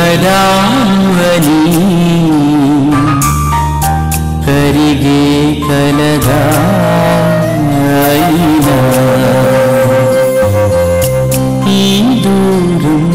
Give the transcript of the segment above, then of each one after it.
కలావని కరిగే కలగా అయినా ఈ దూరం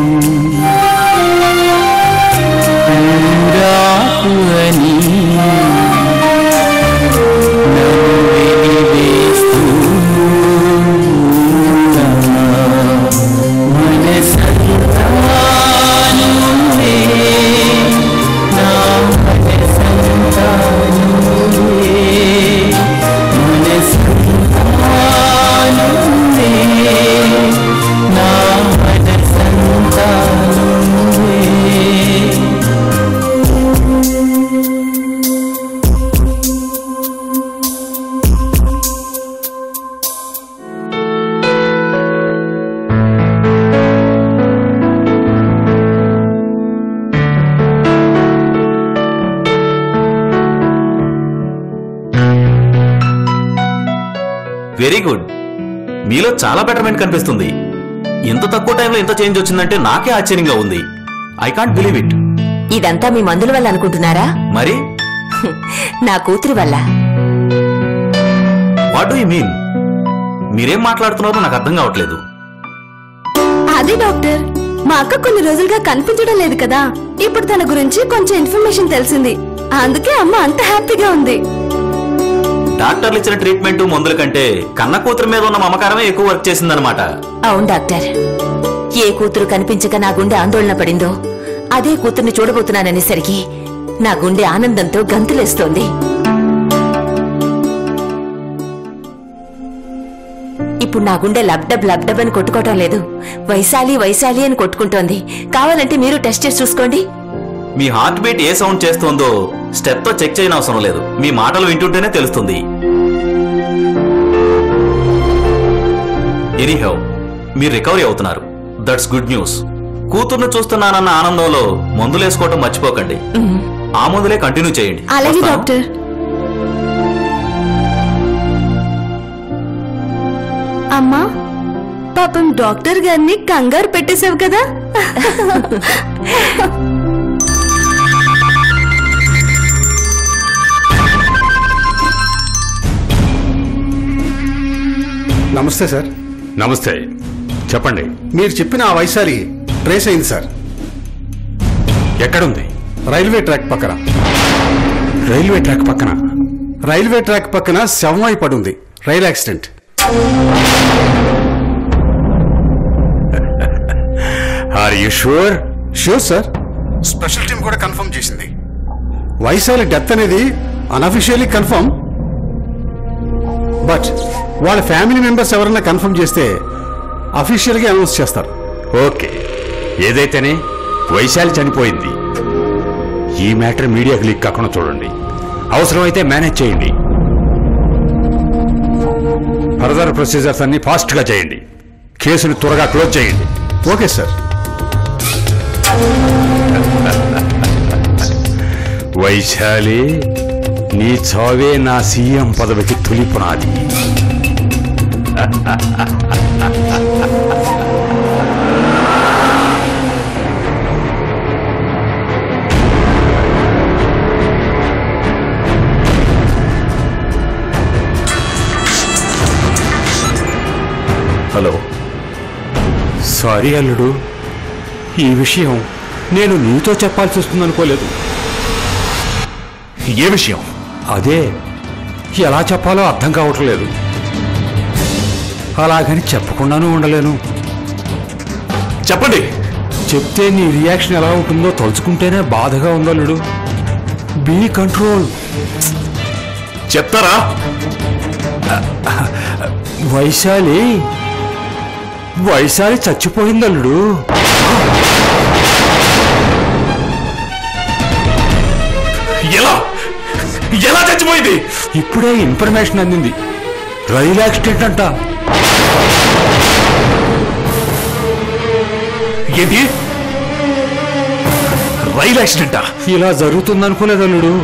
ఊరాకు అని నన్ను వెలివేస్తూ మనసంతా నువ్వే, నా మనసంతా నువ్వే, మనసంతా నువ్వే, నా మనసంతా నువ్వే. వెరీ గుడ్ మీలో చాలా బెటర్మెంట్ కనిపిస్తుంది ఇంత తక్కువ టైంలో ఇంత చేంజ్ వచ్చిందంటే నాకే ఆశ్చర్యంగా ఉంది ఐ కాంట్ బిలీవ్ ఇట్ ఇదంతా మీ మందుల వల్ల అనుకుంటున్నారా మరి నా కూతురి వల్ల వాట్ డూ యూ మీన్ మీరేం మాట్లాడుతున్నారో నాకు అర్థం కావట్లేదు అదే డాక్టర్ మా అక్క కొన్ని రోజులుగా కనిపించడం లేదు కదా ఇప్పుడు తన గురించి కొంచెం ఇన్ఫర్మేషన్ తెలిసింది అందుకే అమ్మ అంత హ్యాపీగా ఉంది డాక్టర్లు ఇచ్చిన ట్రీట్మెంట్ మందుల కంటే కన్న కూతురు మీద ఉన్న మమకారమే ఎక్కువ వర్క్ చేసిందనమాట అవును డాక్టర్ ఏ కూతురు కనిపించక నా గుండె ఆందోళన పడిందో అదే కూతుర్ని చూడబోతున్నాననేసరికి నా గుండె ఆనందంతో గంతులేస్తోంది ఇప్పుడు నా గుండె లబ్డబ్ లబ్డబ్ అని కొట్టుకోవటం లేదు వైశాలి వైశాలి అని కొట్టుకుంటోంది కావాలంటే మీరు టెస్ట్ చేసి చూసుకోండి మీ హార్ట్ బీట్ ఏ సౌండ్ చేస్తోందో స్టెప్ తో చెక్ చేయని అవసరం లేదు మీ మాటలు వింటుంటేనే తెలుస్తుంది ఎనీహౌ మీరు రికవరీ అవుతున్నారు దట్స్ గుడ్ న్యూస్ కూతుర్ను చూస్తున్నానన్న ఆనందంలో మందులు వేసుకోవటం మర్చిపోకండి ఆ మందులే కంటిన్యూ చేయండి అలాగే వస్తాను. డాక్టర్ అమ్మా పాపం డాక్టర్ గారిని కంగారు పెట్టేశావు కదా నమస్తే సార్ నమస్తే చెప్పండి మీరు చెప్పిన ఆ వైశాలి ట్రేస్ అయింది సార్ ఎక్కడుంది రైల్వే ట్రాక్ పక్కన రైల్వే ట్రాక్ పక్కన రైల్వే ట్రాక్ పక్కన శవం అయి పడి ఉంది rail accident are you sure sure sir special team కూడా కన్ఫర్మ్ చేసింది వైశాలి డెత్ అనేది అన్అఫిషియల్లీ కన్ఫర్మ్ బట్ వాళ్ళ ఫ్యామిలీ మెంబర్స్ ఎవరైనా కన్ఫర్మ్ చేస్తే అఫీషియల్గా అనౌన్స్ చేస్తారు ఓకే ఏదైతేనే వైశాలి చనిపోయింది ఈ మ్యాటర్ మీడియాకి లీక్ కాకుండా చూడండి అవసరమైతే మేనేజ్ చేయండి ఫర్దర్ ప్రొసీజర్స్ అన్ని ఫాస్ట్ గా చేయండి కేసుని త్వరగా క్లోజ్ చేయండి ఓకే సార్ వైశాలి నీ చావే నా సీఎం పదవికి తొలి పునాది హలో సారీ అల్లుడు ఈ విషయం నేను నీతో చెప్పాల్సి వస్తుందనుకోలేదు ఏ విషయం అదే ఎలా చెప్పాలో అర్థం కావట్లేదు అలాగని చెప్పకుండానూ ఉండలేను చెప్పండి చెప్తే నీ రియాక్షన్ ఎలా ఉంటుందో తలుచుకుంటేనే బాధగా ఉందల్లుడు బీ కంట్రోల్ చెప్తారా వైశాలి వైశాలి చచ్చిపోయిందల్లుడు ఎలా ఎలా చచ్చిపోయింది ఇప్పుడే ఇన్ఫర్మేషన్ అందింది రైలు యాక్సిడెంట్ అంట ఏంటి రైల్ యాక్సిడెంటా ఇలా జరుగుతుందనుకోలేదు అల్లుడు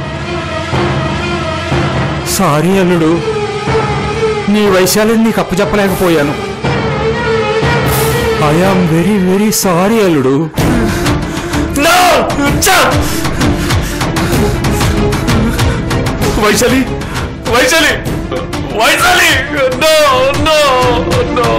సారీ అల్లుడు నీ వైశాల్యం నీకు అప్పచెప్పలేకపోయాను ఐఆమ్ వెరీ వెరీ సారీ అల్లుడు Vaishali Vaishali Vaishali no no no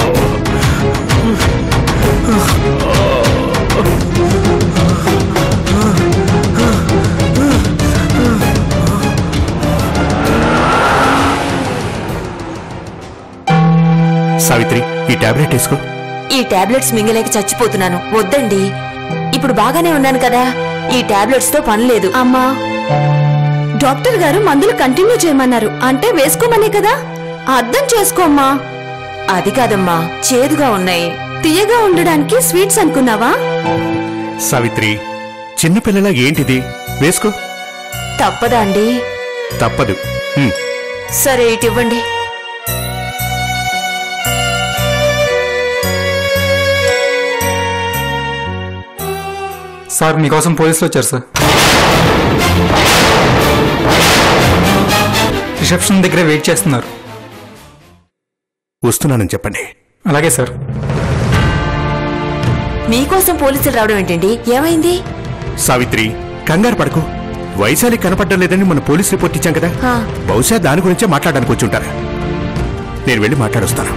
Savitri ఈ టాబ్లెట్ వేసుకో ఈ టాబ్లెట్స్ మింగలేక చచ్చిపోతున్నాను వద్దండి ఇప్పుడు బాగానే ఉన్నాను కదా ఈ టాబ్లెట్స్ తో పని లేదు అమ్మా డాక్టర్ గారు మందులు కంటిన్యూ చేయమన్నారు అంటే వేసుకోమనే కదా అర్థం చేసుకోమ్మా అది కాదమ్మా చేదుగా ఉన్నాయి తీయగా ఉండడానికి స్వీట్స్ అనుకున్నావా సావిత్రి చిన్నపిల్లలా ఏంటిది వేసుకో తప్పదా అండి తప్పదు హ్మ్. సరే ఇటు ఇవ్వండి సార్ మీకోసం పోలీసులు వచ్చారు సార్ రిసెప్షన్ దగ్గర వెయిట్ చేస్తున్నారు వస్తున్నానని చెప్పండి అలాగే సార్ మీకోసం పోలీసులు రావడం ఏంటండి ఏమైంది సావిత్రి కంగారు పడకు వైశాలి కనపడడం లేదని మన పోలీస్ రిపోర్ట్ ఇచ్చాం కదా హా. బహుశా దాని గురించే మాట్లాడడానికి వచ్చి ఉంటారా నేను వెళ్ళి మాట్లాడొస్తాను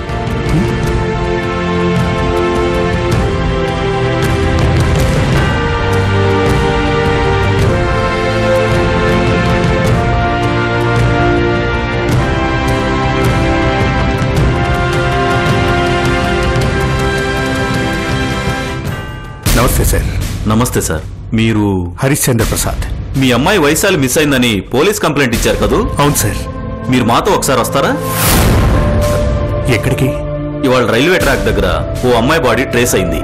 నమస్తే సార్ నమస్తే సార్ మీరు హరిశ్చంద్ర ప్రసాద్ మీ అమ్మాయి వైశాలి మిస్ అయిందని పోలీస్ కంప్లైంట్ ఇచ్చారు కదూ అవును సార్ మీరు మాతో ఒకసారి వస్తారా ఎక్కడికి ఇవాళ రైల్వే ట్రాక్ దగ్గర ఓ అమ్మాయి బాడీ ట్రేస్ అయింది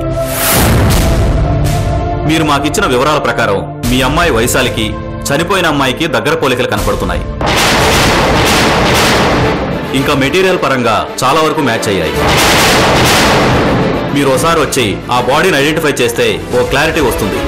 మీరు మాకిచ్చిన వివరాల ప్రకారం మీ అమ్మాయి వైశాలికి చనిపోయిన అమ్మాయికి దగ్గర పోలికలు కనపడుతున్నాయి ఇంకా మెటీరియల్ పరంగా చాలా వరకు మ్యాచ్ అయ్యాయి మీరు ఒకసారి వచ్చి ఆ బాడీని ఐడెంటిఫై చేస్తే ఓ క్లారిటీ వస్తుంది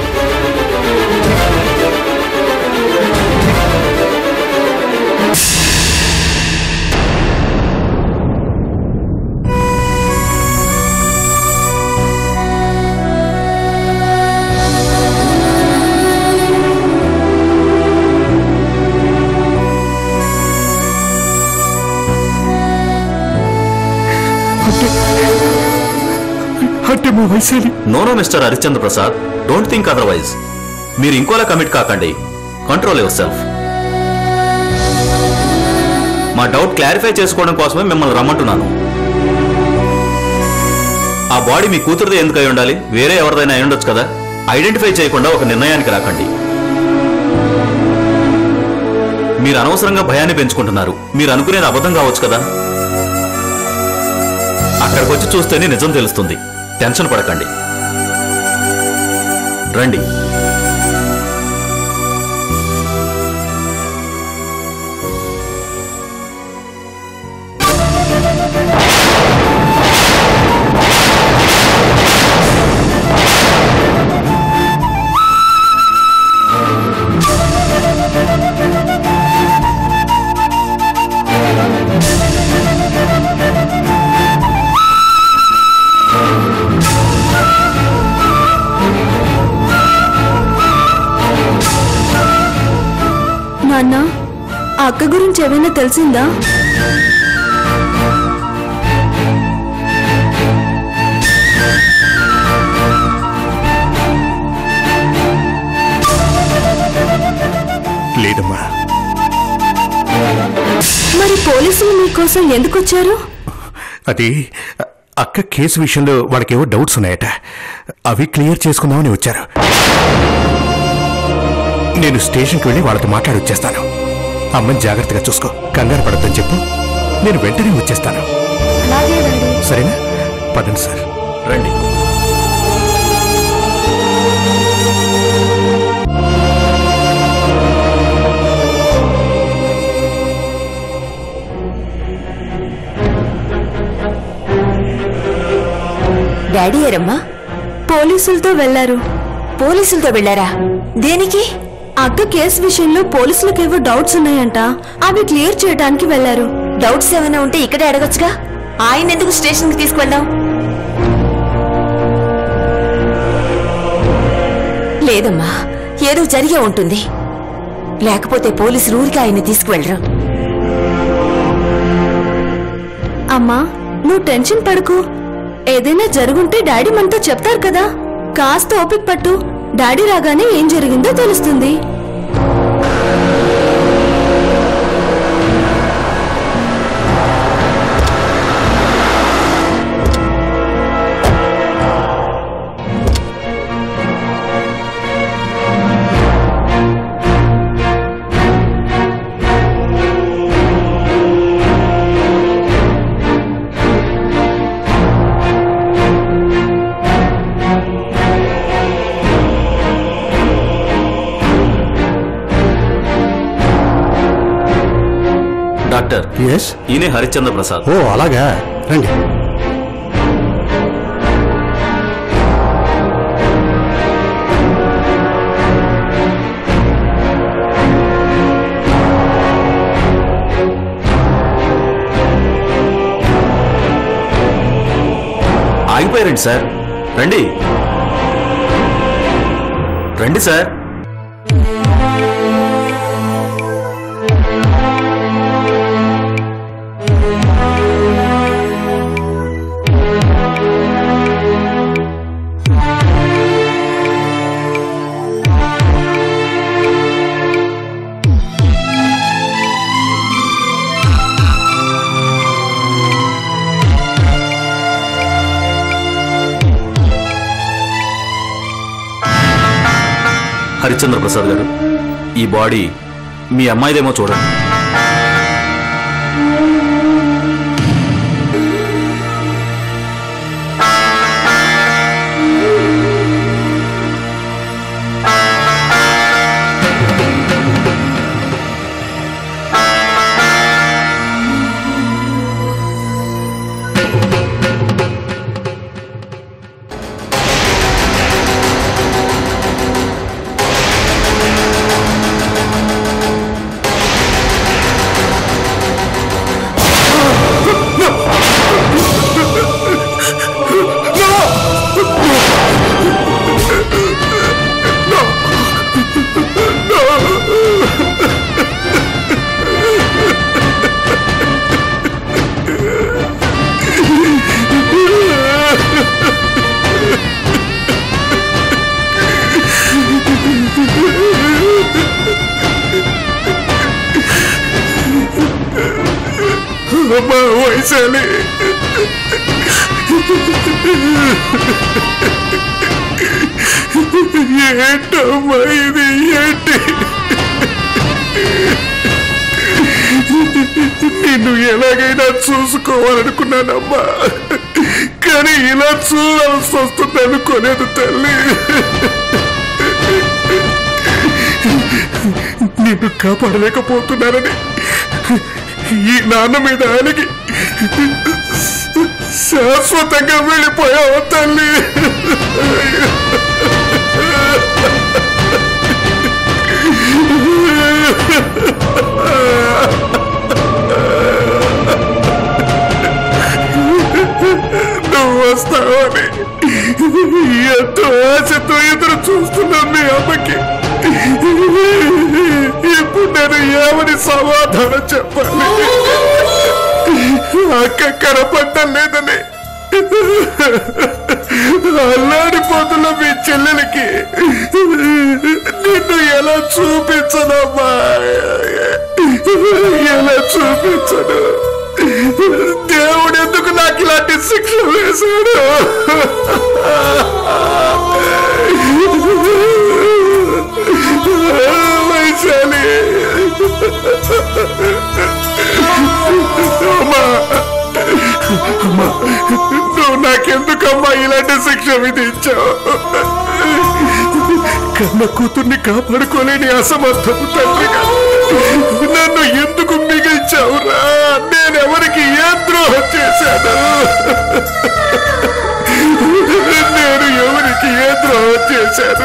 అంటే మా Vaishali no no mister Harishchandra Prasad don't think otherwise మీరు ఇంకోలా కమిట్ కాకండి కంట్రోల్ యువర్ సెల్ఫ్ మా డౌట్ క్లారిఫై చేసుకోవడం కోసమే మిమ్మల్ని రమ్మంటున్నాను ఆ బాడీ మీ కూతురుదే ఎందుకు అయి ఉండాలి వేరే ఎవరిదైనా అయి ఉండొచ్చు కదా ఐడెంటిఫై చేయకుండా ఒక నిర్ణయానికి రాకండి మీరు అనవసరంగా భయాన్ని పెంచుకుంటున్నారు మీరు అనుకునేది అబద్ధం కావచ్చు కదా అక్కడికి వచ్చి చూస్తేనే నిజం తెలుస్తుంది టెన్షన్ పడకండి రండి నాన్న ఆ అక్క గురించి ఏమైనా తెలిసిందా లేదమ్మా మరి పోలీసులు మీకోసం ఎందుకు వచ్చారు అది అ- అక్క కేసు విషయంలో వాళ్ళకేవో డౌట్స్ ఉన్నాయట అవి క్లియర్ చేసుకుందామని వచ్చారు నేను స్టేషన్కి వెళ్ళి వాళ్ళతో మాట్లాడి వచ్చేస్తాను అమ్మని జాగ్రత్తగా చూసుకో కంగారు పడద్దని చెప్పు నేను వెంటనే వచ్చేస్తాను సరేనా పదండి సార్ రండి డాడీ ఏరమ్మా పోలీసులతో వెళ్లారు పోలీసులతో వెళ్ళారా దేనికి అక్క కేసు విషయంలో పోలీసులకేవో డౌట్స్ ఉన్నాయంట అవి క్లియర్ చేయడానికి వెళ్లారు డౌట్స్ ఏమైనా ఉంటే ఇక్కడే అడగొచ్చుగా ఆయన ఎందుకు స్టేషన్కి తీసుకువెళ్ళాం లేదమ్మా ఏదో జరిగే ఉంటుంది లేకపోతే పోలీసులు ఊరికి ఆయన్ని తీసుకువెళ్ళరు అమ్మా నువ్వు టెన్షన్ పడకు ఏదైనా జరుగుంటే డాడీ మనతో చెప్తారు కదా కాస్త ఓపిక పట్టు డాడీ రాగానే ఏం జరిగిందో తెలుస్తుంది డాక్టర్ ఎస్ ఈయనే హరిశ్చంద్ర ప్రసాద్ ఓ అలాగా రండి ఆగిపోయారండి సార్ రండి రండి సార్ హరిశ్చంద్ర ప్రసాద్ గారు ఈ బాడీ మీ అమ్మాయిదేమో చూడండి అమ్మా వైశాలి ఏంటమ్మా ఇది ఏంటి నిన్ను ఎలాగైనా చూసుకోవాలనుకున్నానమ్మా కానీ ఇలా చూడాల్సి వస్తుంది అనుకోలేదు తల్లి నిన్ను కాపాడలేకపోతున్నానని ఈ నాన్న మీద అలిగి శాశ్వతంగా వెళ్ళిపోయావు తల్లి నువ్వు వస్తావని ఎంతో ఆశతో ఎదురు చూస్తున్నాను మీ అమ్మకి ఇప్పుడు నేను ఏమని సమాధానం చెప్పాలి అక్క కనపడ్డం లేదని అల్లాడిపోతున్న మీ చెల్లెలకి నిన్ను ఎలా చూపించనమ్మా ఎలా చూపించను దేవుడు ఎందుకు నాకు ఇలాంటి శిక్ష వేశాడు వైశాలి అమ్మా అమ్మా నువ్వు నాకెందుకమ్మా ఇలాంటి శిక్ష విధించావు కన్న కూతుర్ని కాపాడుకోలేని అసమర్థపు తండ్రిగా నన్ను ఎందుకు మిగిల్చావురా నేనెవరికి ఏ ద్రోహం చేశాను నేను ఎవరికి ఏ ద్రోహం చేశాను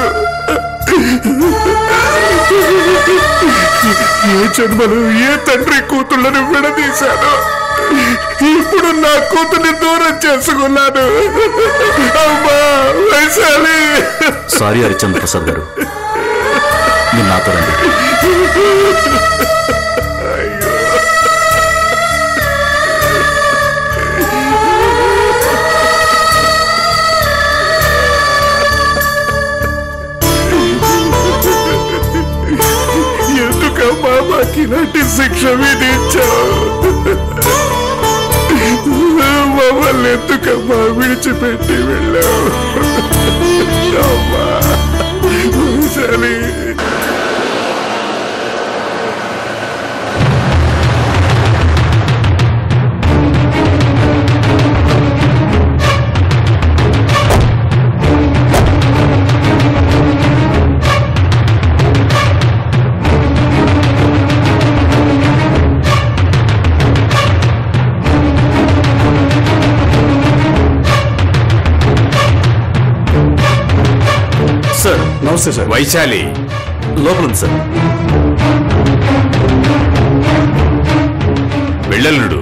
ఏ జన్మలు ఏ తండ్రి కూతుళ్ళను విడదీశాను ఇప్పుడు నా కూతుర్ని దూరం చేసుకున్నాను అమ్మా వైశాలి సారీ హరిశ్చంద్ర ప్రసాద్ గారు మీరు నాతో రండి ఎందుకమ్మా మాకు ఇలాంటి శిక్ష విధించావు మమ్మల్ని ఎందుకమ్మా విడిచిపెట్టి వెళ్ళావు అమ్మా వైశాలి సార్ నమస్తే సార్ వైశాలి లోపల ఉంది సార్ వెళ్ళలుడు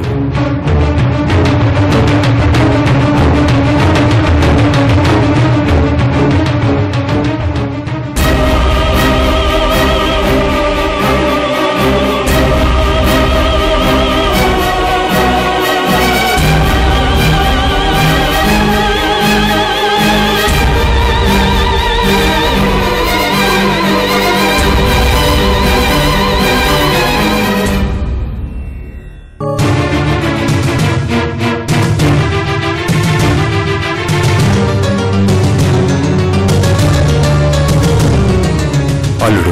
అల్లుడు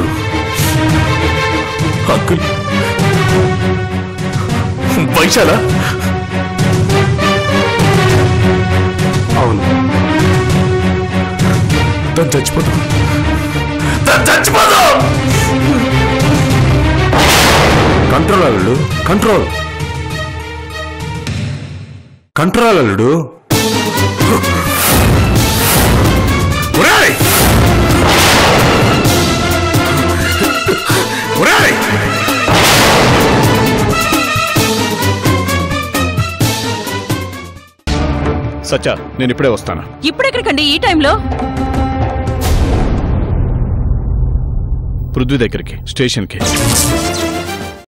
అంకుల్ వైశాల అవును తను చచ్చిపోతాం తను చచ్చిపోతాం కంట్రోల్ అల్లుడు కంట్రోల్ కంట్రోల్ అల్లుడు ఒరేయ్! ఒరేయ్! సత్య నేను ఇప్పుడే వస్తాను ఇప్పుడెక్కడికండి ఈ టైంలో పృథ్వీ దగ్గరికి స్టేషన్కి